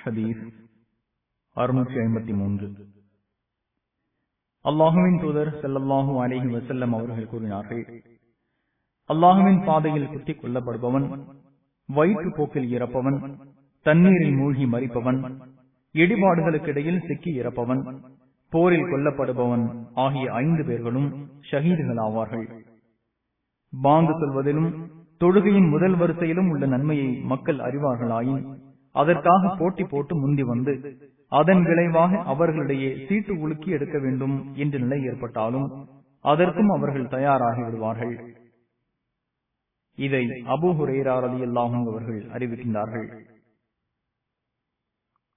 ஹதீஸ் அறுநூற்றி ஐம்பத்தி மூன்று அல்லாஹுவின் தூதர் செல்லல்லாஹு அலிஹி வசல்லம் அவர்கள் கூறினார்கள் அல்லாஹுவின் பாதையில் குத்திக் கொல்லப்படுபவன் வயிற்று போக்கில் இறப்பவன் தண்ணீரில் மூழ்கி மறிப்பவன் இடிபாடுகளுக்கு இடையில் சிக்கி இறப்பவன் போரில் கொல்லப்படுபவன் ஆகிய ஐந்து பேர்களும் ஷஹீதுகள் ஆவார்கள் பாங்கு சொல்வதிலும் தொழுகையின் முதல் வரிசையிலும் உள்ள நன்மையை மக்கள் அறிவார்களாயின் அதற்காக போட்டி போட்டு முந்தி வந்து அதன் விளைவாக அவர்களிடையே சீட்டு உலுக்கி எடுக்க வேண்டும் என்ற நிலை ஏற்பட்டாலும் அதற்கும் அவர்கள் தயாராகி விடுவார்கள் இதை அபு ஹுரேரா அலி அல்லாஹும் அவர்கள் அறிவிக்கின்றார்கள்